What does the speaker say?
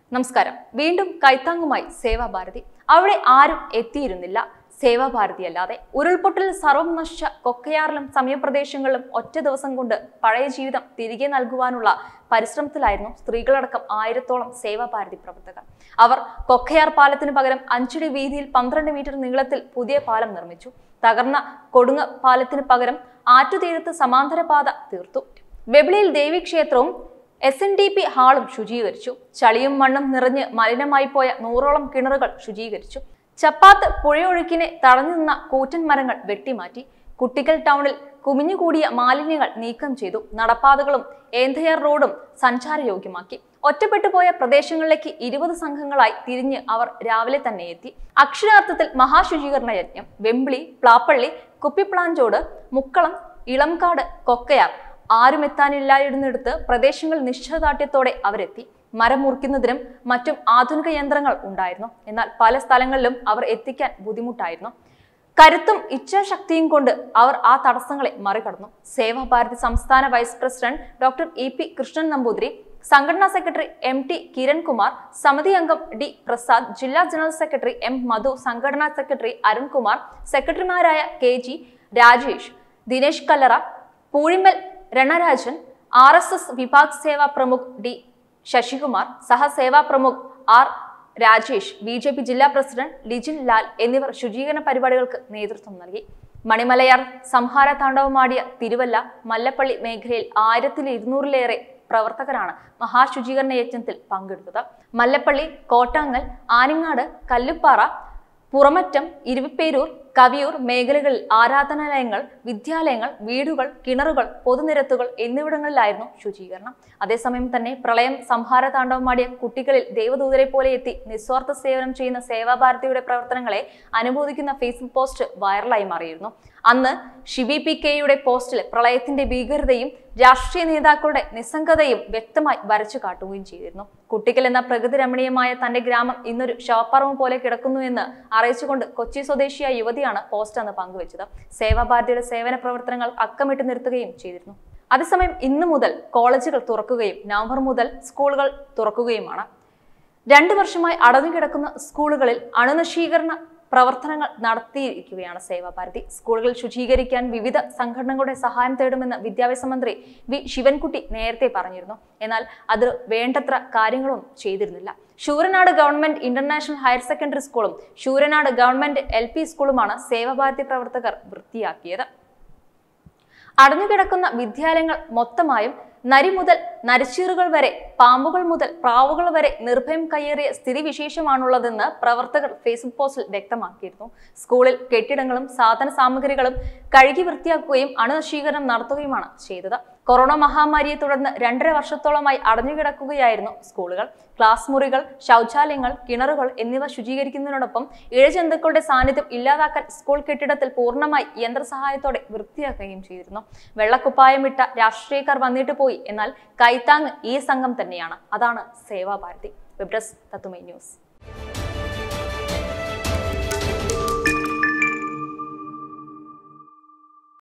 നമസ്കാരം വീണ്ടും കൈത്താങ്ങുമായി സേവാഭാരതി അവിടെ ആരും എത്തിയിരുന്നില്ല സേവാഭാരതി അല്ലാതെ ഉരുൾപൊട്ടൽ സർവം നശിച്ച കൊക്കയാറിലും സമീപപ്രദേശങ്ങളിലും ഒറ്റ ദിവസം കൊണ്ട് പഴയ ജീവിതം തിരികെ നൽകുവാനുള്ള പരിശ്രമത്തിലായിരുന്നു സ്ത്രീകളടക്കം ആയിരത്തോളം സേവാഭാരതി പ്രവർത്തകർ അവർ കൊക്കയാർ പാലത്തിന് പകരം അഞ്ചടി വീതിയിൽ പന്ത്രണ്ട് മീറ്റർ നീളത്തിൽ പുതിയ പാലം നിർമ്മിച്ചു തകർന്ന കൊടുങ്ങ പാലത്തിന് പകരം ആറ്റുതീരത്ത് സമാന്തര പാത തീർത്തു വെബിളിയിൽ ദേവീക്ഷേത്രവും എസ് എൻ ഡി പി ഹാളും ശുചീകരിച്ചു ചളിയും മണ്ണും നിറഞ്ഞ് മലിനമായി പോയ നൂറോളം കിണറുകൾ ശുചീകരിച്ചു ചപ്പാത്ത് പുഴയൊഴുക്കിനെ തടഞ്ഞു നിന്ന കൂറ്റൻ മരങ്ങൾ വെട്ടിമാറ്റി കുട്ടിക്കൽ ടൗണിൽ കുമിഞ്ഞുകൂടിയ മാലിന്യങ്ങൾ നീക്കം ചെയ്തു നടപ്പാതകളും ഏന്തയാർ റോഡും സഞ്ചാരയോഗ്യമാക്കി ഒറ്റപ്പെട്ടു പോയ പ്രദേശങ്ങളിലേക്ക് ഇരുപത് സംഘങ്ങളായി തിരിഞ്ഞ് അവർ രാവിലെ തന്നെ എത്തി അക്ഷരാർത്ഥത്തിൽ മഹാശുചീകരണ യജ്ഞം വെമ്പിളി പ്ലാപ്പള്ളി കുപ്പിപ്ലാഞ്ചോട് മുക്കളം ഇളംകാട് കൊക്കയാർ ആരും എത്താനില്ലായിരുന്നിടത്ത് പ്രദേശങ്ങൾ നിശ്ചയദാർഢ്യത്തോടെ അവരെത്തി മരം മുറിക്കുന്നതിനും മറ്റും ആധുനിക യന്ത്രങ്ങൾ ഉണ്ടായിരുന്നു എന്നാൽ പല സ്ഥലങ്ങളിലും അവർ എത്തിക്കാൻ ബുദ്ധിമുട്ടായിരുന്നു കരുത്തും ഇച്ഛാശക്തിയും കൊണ്ട് അവർ ആ തടസ്സങ്ങളെ മറികടന്നു സേവാഭാരതി സംസ്ഥാന vice president doctor E P Krishnan Namboothiri സംഘടനാ സെക്രട്ടറി എം ടി കിരൺകുമാർ സമിതി അംഗം ഡി പ്രസാദ് ജില്ലാ ജനറൽ സെക്രട്ടറി എം മധു സംഘടനാ സെക്രട്ടറി അരുൺകുമാർ സെക്രട്ടറിമാരായ K G Rajesh Dinesh Kallara Poozhimal Ranarajan R S S വിഭാഗ് സേവാ പ്രമുഖ് ഡി ശശികുമാർ സഹസേവാ പ്രമുഖ് R Rajesh B J P ജില്ലാ പ്രസിഡന്റ് ലിജിൻ ലാൽ എന്നിവർ ശുചീകരണ പരിപാടികൾക്ക് നേതൃത്വം നൽകി മണിമലയാർ സംഹാര താണ്ഡവമാടിയ തിരുവല്ല മല്ലപ്പള്ളി മേഖലയിൽ ആയിരത്തിൽ ഇരുന്നൂറിലേറെ പ്രവർത്തകരാണ് മഹാശുചീകരണ യജ്ഞത്തിൽ പങ്കെടുത്തത് മല്ലപ്പള്ളി കോട്ടാങ്ങൽ ആനിങ്ങാട് കല്ലുപ്പാറ പുറമറ്റം ഇരുവിപ്പേരൂർ കവിയൂർ മേഖലകളിൽ ആരാധനാലയങ്ങൾ വിദ്യാലയങ്ങൾ വീടുകൾ കിണറുകൾ പൊതുനിരത്തുകൾ എന്നിവിടങ്ങളിലായിരുന്നു ശുചീകരണം അതേസമയം തന്നെ പ്രളയം സംഹാര താണ്ഡവമാടിയ കുട്ടികളിൽ ദൈവദൂതരെ പോലെ എത്തി നിസ്വാർത്ഥ സേവനം ചെയ്യുന്ന സേവാഭാരതിയുടെ പ്രവർത്തനങ്ങളെ അനുമോദിക്കുന്ന ഫേസ്ബുക്ക് പോസ്റ്റ് വൈറലായി മാറിയിരുന്നു അന്ന് ഷിബി പി കെയുടെ പോസ്റ്റിൽ പ്രളയത്തിന്റെ ഭീകരതയും രാഷ്ട്രീയ നേതാക്കളുടെ നിസ്സംഗതയും വ്യക്തമായി വരച്ചു കാട്ടുകയും ചെയ്തിരുന്നു കുട്ടിക്കൽ എന്ന പ്രകൃതി രമണീയമായ തന്റെ ഗ്രാമം ഇന്നൊരു ശവപ്പറവ് പോലെ കിടക്കുന്നു എന്ന് അറിയിച്ചുകൊണ്ട് കൊച്ചി സ്വദേശിയായ യുവതിയാണ് പോസ്റ്റ് അന്ന് പങ്കുവച്ചത് സേവാഭാരതിയുടെ സേവന പ്രവർത്തനങ്ങൾ അക്കമിട്ട് നിർത്തുകയും ചെയ്തിരുന്നു അതേസമയം ഇന്നു മുതൽ കോളേജുകൾ തുറക്കുകയും നവംബർ മുതൽ സ്കൂളുകൾ തുറക്കുകയുമാണ് രണ്ടു വർഷമായി അടഞ്ഞുകിടക്കുന്ന സ്കൂളുകളിൽ അണുനശീകരണ പ്രവർത്തനങ്ങൾ നടത്തിയിരിക്കുകയാണ് സേവാഭാരതി സ്കൂളുകൾ ശുചീകരിക്കാൻ വിവിധ സംഘടനകളുടെ സഹായം തേടുമെന്ന് വിദ്യാഭ്യാസ മന്ത്രി വി ശിവൻകുട്ടി നേരത്തെ പറഞ്ഞിരുന്നു എന്നാൽ അത് വേണ്ടത്ര കാര്യങ്ങളൊന്നും ചെയ്തിരുന്നില്ല Sooranad government international higher secondary സ്കൂളും Sooranad government L P സ്കൂളുമാണ് Seva Bharati പ്രവർത്തകർ വൃത്തിയാക്കിയത് അടഞ്ഞുകിടക്കുന്ന വിദ്യാലയങ്ങൾ മൊത്തമായും നരി മുതൽ നരിച്ചീറുകൾ വരെ പാമ്പുകൾ മുതൽ പ്രാവുകൾ വരെ നിർഭയം കയ്യേറിയ സ്ഥിതിവിശേഷമാണുള്ളതെന്ന് പ്രവർത്തകർ ഫേസ്ബുക്ക് പോസ്റ്റിൽ വ്യക്തമാക്കിയിരുന്നു സ്കൂളിൽ കെട്ടിടങ്ങളും സാധന സാമഗ്രികളും കഴുകി വൃത്തിയാക്കുകയും അണുനശീകരണം നടത്തുകയുമാണ് ചെയ്തത് കൊറോണ മഹാമാരിയെ തുടർന്ന് രണ്ടര വർഷത്തോളമായി അടഞ്ഞുകിടക്കുകയായിരുന്നു സ്കൂളുകൾ ക്ലാസ് മുറികൾ ശൗചാലയങ്ങൾ കിണറുകൾ എന്നിവ ശുചീകരിക്കുന്നതിനോടൊപ്പം ഇഴജന്തുക്കളുടെ സാന്നിധ്യം ഇല്ലാതാക്കാൻ സ്കൂൾ കെട്ടിടത്തിൽ പൂർണ്ണമായി യന്ത്രസഹായത്തോടെ വൃത്തിയാക്കുകയും ചെയ്തിരുന്നു വെള്ളക്കുപ്പായമിട്ട രാഷ്ട്രീയക്കാർ വന്നിട്ട് പോയി എന്നാൽ കൈത്താങ് ഈ സംഘം തന്നെയാണ് അതാണ് സേവാഭാരതി വെബ് ഡെസ്ക് തത്തുമൈ ന്യൂസ്